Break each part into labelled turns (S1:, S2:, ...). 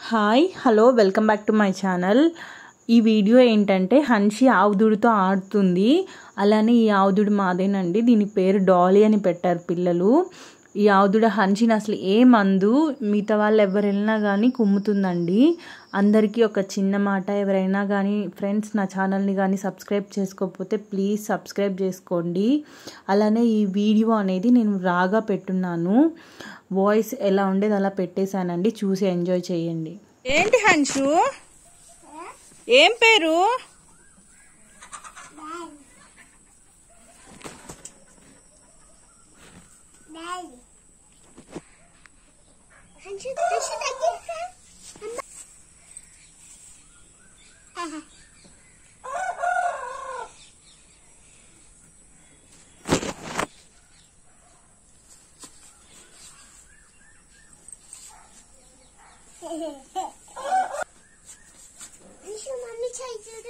S1: hi hello welcome back to my channel ఈ video ఏంటంటే హన్షి ఆవుదుడితో ఆడుతుంది అలానే ఈ ఆవుదుడు మాదేనండి దీని పేరు డాలీ అని పెట్టారు పిల్లలు ఈ ఆవుదుడ హన్షిని అసలు ఏ మందు మిగతా వాళ్ళు ఎవరు వెళ్ళినా కానీ కుమ్ముతుందండి అందరికీ ఒక చిన్న మాట ఎవరైనా కానీ ఫ్రెండ్స్ నా ఛానల్ని కానీ సబ్స్క్రైబ్ చేసుకోకపోతే ప్లీజ్ సబ్స్క్రైబ్ చేసుకోండి అలానే ఈ వీడియో అనేది నేను రాగా పెట్టున్నాను వాయిస్ ఎలా ఉండేది అలా పెట్టేశానండి చూసి ఎంజాయ్ చేయండి ఏంటి హన్షు ఏం పేరు
S2: మమ్మీ చేయి చూడు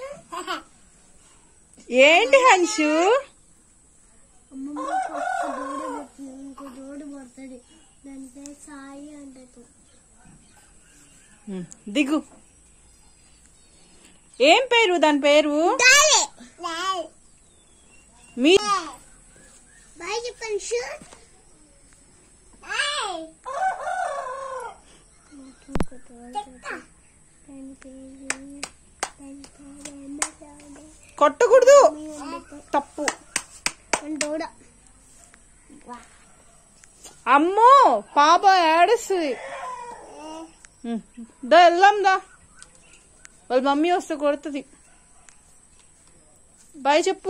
S1: ఏంటి హన్షు
S2: అమ్మమ్మ ఒక దూడ పుట్టింది ఇంకో దూడ పడుతుంది దాని పేరు సాయి అంటది
S1: దిగు ఏం పేరు దాని పేరు మీ
S2: బాయ్ చెప్పండి షూర్
S1: కొట్టకూడదు తప్పు
S2: దూడ
S1: అమ్మో పాప ఏడుస్తుంది ఉమ్, దా వెళ్దాం దా వాళ్ళ మమ్మీ వస్తే కొడుతుంది బాయ్ చెప్పు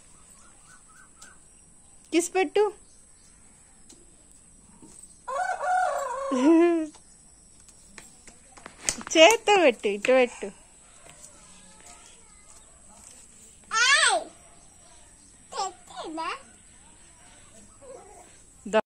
S1: కిస్ పెట్టు చేత్తో పెట్టు ఇటు పెట్టు
S2: తెచ్చిందా